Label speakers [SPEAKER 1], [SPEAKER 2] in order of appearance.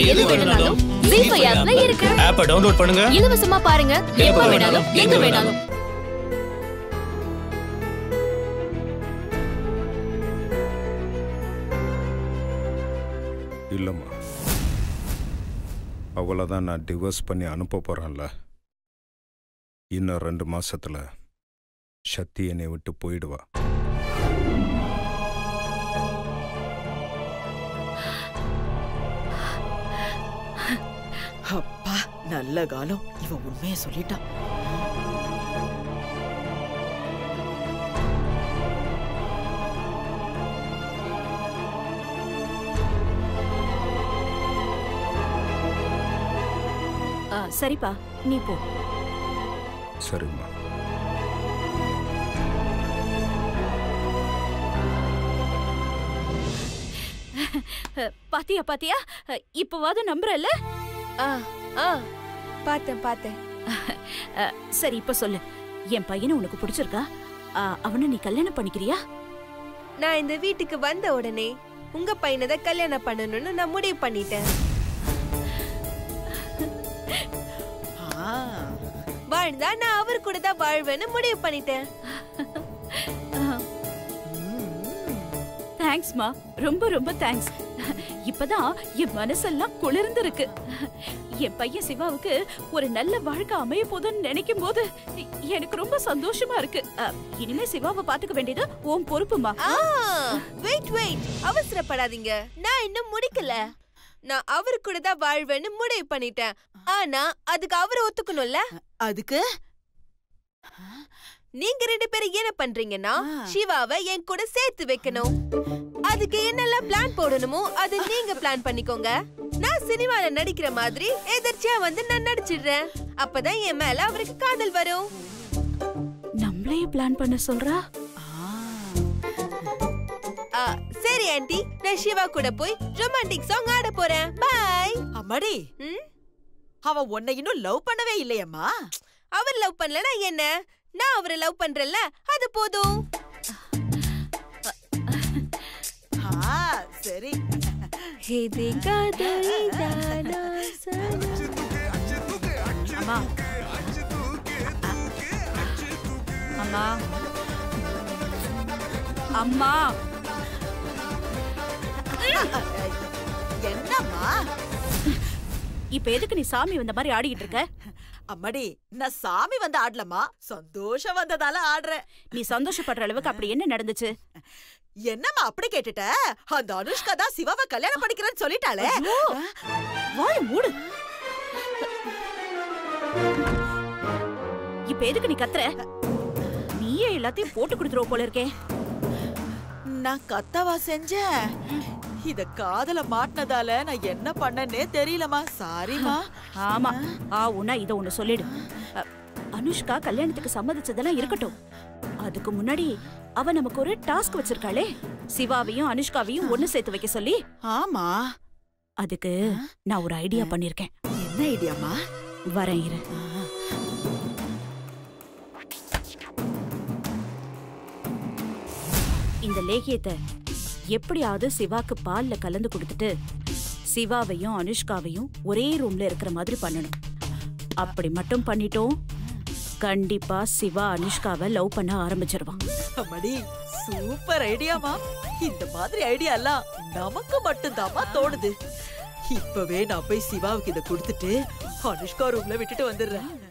[SPEAKER 1] எது வேணும்னாலும் ஜீ ஃபைவ் ஆப்ல இருக்கு
[SPEAKER 2] ஆப்பை டவுன்லோட் பண்ணுங்க
[SPEAKER 1] இலவசமா பாருங்க எப்ப வேணாலும் எங்க வேணாலும்
[SPEAKER 3] இல்லைம்மா அவளை தான் நான் டிவோர்ஸ் பண்ணி அனுப்ப போகிறேன்ல இன்னும் ரெண்டு மாசத்துல சக்தி என்னை விட்டு போயிடுவா
[SPEAKER 4] அப்பா நல்ல காலம் இவன் உண்மைய சொல்லிட்டான்
[SPEAKER 5] ஆ, சரிப்பா நீ போ
[SPEAKER 3] சரிம்மா
[SPEAKER 5] அ, பாத்தியா பாத்தியா அ, இப்பவாது நம்புறல்ல
[SPEAKER 6] ஆ ஆ பார்த்தேன் பார்த்தேன்
[SPEAKER 5] அ, சரி இப்ப சொல்லு என் பையனை உனக்கு பிடிச்சிருக்கா ஆ, அவனை நீ கல்யாணம் பண்ணிக்கிறியா
[SPEAKER 6] நான் இந்த வீட்டுக்கு வந்த உடனே உங்க பையனை தான் கல்யாணம் பண்ணணும்னு நான் முடிவு பண்ணிட்டேன்
[SPEAKER 4] ஆ,
[SPEAKER 6] வாழ்ந்தா நான் அவர் கூட தான் வாழ்வேன்னு முடிவு பண்ணிட்டேன்
[SPEAKER 5] தேங்க்ஸ்மா ரொம்ப ரொம்ப தேங்க்ஸ் இப்பதான் என் மனசெல்லாம் குளிர்ந்து இருக்கு என் பையன் சிவாவுக்கு ஒரு நல்ல வாழ்க்கை அமைய போதுன்னு நினைக்கும் போது எனக்கு ரொம்ப சந்தோஷமா இருக்கு அ, இனிமே சிவாவை பாத்துக்க வேண்டியது உன் பொறுப்புமா
[SPEAKER 6] ஆ வெயிட் வெயிட் அவசரப்படாதீங்க நான் இன்னும் முடிக்கல நான் அவர் கூட தான் வாழ்வேன்னு முடிவு பண்ணிட்டேன் ஆனா அதுக்கு அவர் ஒத்துக்கணும்ல
[SPEAKER 4] அதுக்கு
[SPEAKER 6] நீங்க ரெண்டு பேரும் என்ன பண்றீங்கன்னா
[SPEAKER 4] ஆ.
[SPEAKER 6] சிவாவை என் கூட சேர்த்து வைக்கணும் அதுக்கு என்னெல்லாம் பிளான் போடணுமோ அது நீங்க பிளான் பண்ணிக்கோங்க நான் சினிமால நடிக்கிற மாதிரி எதிர்ச்சியா வந்து நான் நடிச்சிடுறேன் அப்பதான் என் மேல அவருக்கு காதல் வரும்
[SPEAKER 5] நம்மளையே பிளான் பண்ண சொல்றா
[SPEAKER 4] ஆ,
[SPEAKER 6] ஆ, சரி ஆண்டி நான் சிவா கூட போய் ரொமான்டிக் சாங் ஆட போறேன் பாய்
[SPEAKER 4] அம்மாடி
[SPEAKER 6] ம்
[SPEAKER 4] அவன் உன்னை இன்னும் லவ் பண்ணவே இல்லையம்மா
[SPEAKER 6] அவர் லவ் பண்ணலனா என்ன நான் அவரை லவ் பண்றேன்ல அது போதும்
[SPEAKER 4] ஆ, சரி
[SPEAKER 6] இது காதலிதானா சனா?
[SPEAKER 5] அம்மா அம்மா அம்மா
[SPEAKER 4] என்னம்மா
[SPEAKER 5] இப்ப எதுக்கு நீ சாமி வந்த மாதிரி ஆடிக்கிட்டு இருக்க
[SPEAKER 4] அம்மாடி நான் சாமி வந்து ஆடலம்மா சந்தோஷம் வந்ததால ஆடுறேன்
[SPEAKER 5] நீ சந்தோஷப்படுற அளவுக்கு அப்படி என்ன நடந்துச்சு
[SPEAKER 4] என்னம்மா அப்படி கேட்டுட்ட அந்த அனுஷ்கா தான் சிவாவை கல்யாணம் பண்ணிக்கிறேன்னு சொல்லிட்டாளே
[SPEAKER 5] வாய் மூடு இப்ப எதுக்கு நீ கத்துற நீயே எல்லாத்தையும் போட்டு கொடுத்துருவ போல இருக்கே
[SPEAKER 4] நான் கத்தவா செஞ்சேன் இத காதல மாட்டினதால நான் என்ன பண்ணனே தெரியலமா சாரிமா
[SPEAKER 5] ஆமா ஆ உன்னா இத ஒண்ணு சொல்லிடு அ, அனுஷ்கா கல்யாணத்துக்கு சம்மதிச்சதெல்லாம் இருக்கட்டும் அதுக்கு முன்னாடி அவ நமக்கு ஒரு டாஸ்க் வச்சிருக்காளே சிவாவையும் அனுஷ்காவையும் ஒண்ணு சேர்த்து வைக்க சொல்லி
[SPEAKER 4] ஆமா
[SPEAKER 5] அதுக்கு நான் ஒரு ஐடியா பண்ணிருக்கேன்
[SPEAKER 4] என்ன ஐடியாமா
[SPEAKER 5] வரேன் இரு இந்த லேகியத்தை எப்படியாவது சிவாக்கு பால்ல கலந்து கொடுத்துட்டு சிவாவையும் அனுஷ்காவையும் ஒரே ரூம்ல இருக்கிற மாதிரி பண்ணணும் அப்படி மட்டும் பண்ணிட்டோம் கண்டிப்பா சிவா அனுஷ்காவை லவ் பண்ண ஆரம்பிச்சிருவான்
[SPEAKER 4] அம்மாடி சூப்பர் ஐடியாமா இந்த மாதிரி ஐடியா எல்லாம் நமக்கு மட்டும்தாம்மா தோணுது இப்பவே நான் போய் சிவாவுக்கு இத கொடுத்துட்டு அனுஷ்கா ரூம்ல விட்டுட்டு வந்துடுறேன்